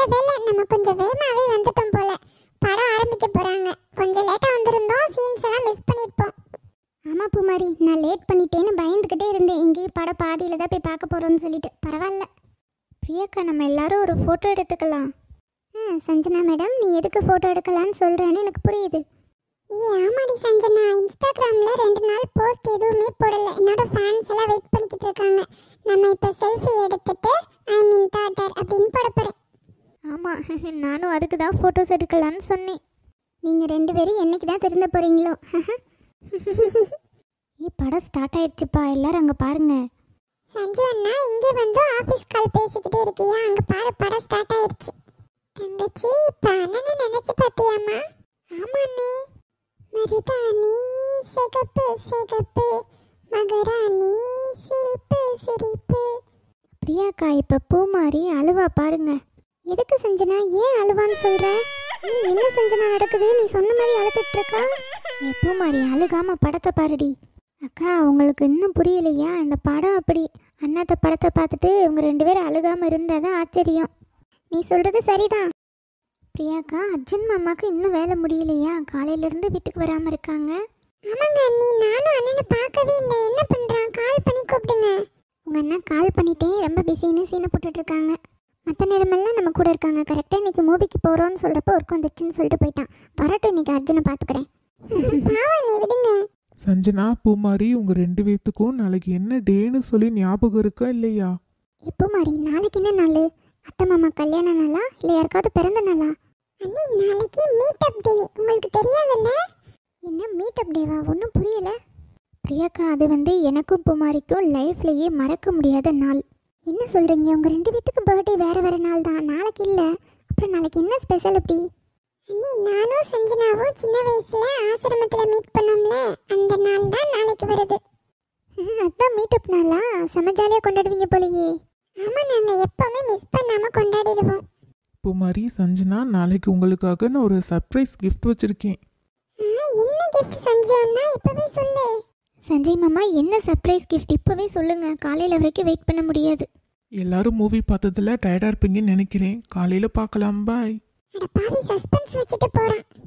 வேளை நம்ம கொஞ்சம் வேகமாவே வந்துட்டோம் போல படம் ஆரம்பிக்க போறாங்க கொஞ்சம் லேட்டா வந்திருந்தோம் சீன்ஸ் எல்லாம் மிஸ் பண்ணிருப்போம் ஆமா பூமாரி நான் லேட் பண்ணிட்டேன்னு பயந்துக்கிட்டே இருந்தேன் எங்கேயும் படம் பாதியில தான் போய் பார்க்க போறோம்னு சொல்லிட்டு பரவாயில்ல பிரியாக்கா நம்ம எல்லாரும் ஒரு ஃபோட்டோ எடுத்துக்கலாம் ஆ சஞ்சனா மேடம் நீ எதுக்கு ஃபோட்டோ எடுக்கலான்னு சொல்கிறேன்னு எனக்கு புரியுது ஏ ஆமாடி சஞ்சனா இன்ஸ்டாகிராமில் ரெண்டு நாள் போஸ்ட் எதுவுமே போடல என்னோட ஃபேன்ஸ் எல்லாம் வெயிட் பண்ணிக்கிட்டு இருக்காங்க நம்ம இப்போ செல்ஃபி எடுத்துட்டு ஐ மீன் டாட்டர் அப்படின்னு போட போகிறேன் ஆமாம் நானும் அதுக்கு தான் ஃபோட்டோஸ் எடுக்கலான்னு சொன்னேன் நீங்கள் ரெண்டு பேரும் என்னைக்கு தான் திருந்த போகிறீங்களோ ஏ படம் ஸ்டார்ட் ஆயிடுச்சுப்பா எல்லாரும் அங்கே பாருங்க சஞ்சு அண்ணா இங்கே வந்து ஆஃபீஸ் கால் பேசிக்கிட்டே இருக்கியா அங்கே பாரு படம் ஸ்டார்ட் ஆயிடுச்சு தங்கச்சி இப்போ அண்ணனை நினைச்சு பார்த்தியாம்மா ஆமாண்ணே மருதாணி சிகப்பு சிகப்பு மகராணி சிரிப்பு சிரிப்பு பிரியாக்கா இப்போ பூமாரி அழுவா பாருங்க எதுக்கு செஞ்சனா ஏன் அழுவான்னு சொல்ற ஏய், என்ன செஞ்சனா நடக்குது நீ சொன்ன மாதிரி அழுதுட்டு இருக்கா ஏ பூமாரி அழுகாம படத்தை பாருடி அக்கா உங்களுக்கு இன்னும் புரியலையா இந்த படம் அப்படி அண்ணாத்த படத்தை பார்த்துட்டு இவங்க ரெண்டு பேரும் அழுகாம இருந்தாதான் ஆச்சரியம் நீ சொல்றது சரிதான் பிரியாக்கா அர்ஜுன் மாமாக்கு இன்னும் வேலை முடியலையா காலையில இருந்து வீட்டுக்கு வராம இருக்காங்க ஆமாங்க அண்ணி நானும் அண்ணனை பார்க்கவே இல்லை என்ன பண்றான் கால் பண்ணி கூப்பிடுங்க உங்க அண்ணா கால் பண்ணிட்டேன் ரொம்ப பிஸின்னு சீனை போட்டுட்டு இருக்காங்க மற்ற நேரமெல்லாம் நம்ம கூட இருக்காங்க கரெக்டாக இன்னைக்கு மூவிக்கு போகிறோம்னு சொல்கிறப்ப ஒர்க் வந்துச்சுன்னு சொல்லிட்டு போயிட்டான் வரட்டும் இன்னைக்கு அர்ஜுனை பார்த்துக்கிறேன் பாவம் நீ விடுங்க சஞ்சனா பூமாரி உங்க ரெண்டு பேத்துக்கும் நாளைக்கு என்ன டேன்னு சொல்லி ஞாபகம் இருக்கா இல்லையா இப்போ மாதிரி நாளைக்கு என்ன நாள் அத்தை மாமா கல்யாண நாளா இல்லை யாருக்காவது பிறந்த நாளா அண்ணி நாளைக்கு மீட் அப் டே உங்களுக்கு தெரியாதுல்ல என்ன மீட் அப் டேவா ஒன்றும் புரியல பிரியாக்கா அது வந்து எனக்கும் குமாரிக்கும் லைஃப்லயே மறக்க முடியாத நாள் என்ன சொல்றீங்க உங்க ரெண்டு பேத்துக்கு பர்த்டே வேற வேற நாள் தான் நாளைக்கு இல்ல அப்புறம் நாளைக்கு என்ன ஸ்பெஷல் அப்படி அண்ணி நானும் சஞ்சனாவும் சின்ன வயசுல ஆசிரமத்துல மீட் பண்ணோம்ல அந்த நாள் தான் நாளைக்கு வருது அதான் மீட் அப் நாளா செம ஜாலியாக கொண்டாடுவீங்க போலயே ஆமாம் நாங்கள் எப்போவுமே மிஸ் பண்ணாமல் கொண்டாடிடுவோம் பூமாரி சஞ்சனா நாளைக்கு உங்களுக்காக நான் ஒரு சர்ப்ரைஸ் கிஃப்ட் வச்சிருக்கேன் என்ன கிஃப்ட் சஞ்சய்னா இப்போவே சொல்லு சஞ்சய் மாமா என்ன சர்ப்ரைஸ் கிஃப்ட் இப்போவே சொல்லுங்க காலையில் வரைக்கும் வெயிட் பண்ண முடியாது எல்லாரும் மூவி பார்த்ததுல டயர்டா இருப்பீங்கன்னு நினைக்கிறேன் காலையில பார்க்கலாம் பாய் அட பாவி சஸ்பென்ஸ் வச்சுட்டு போகிறான்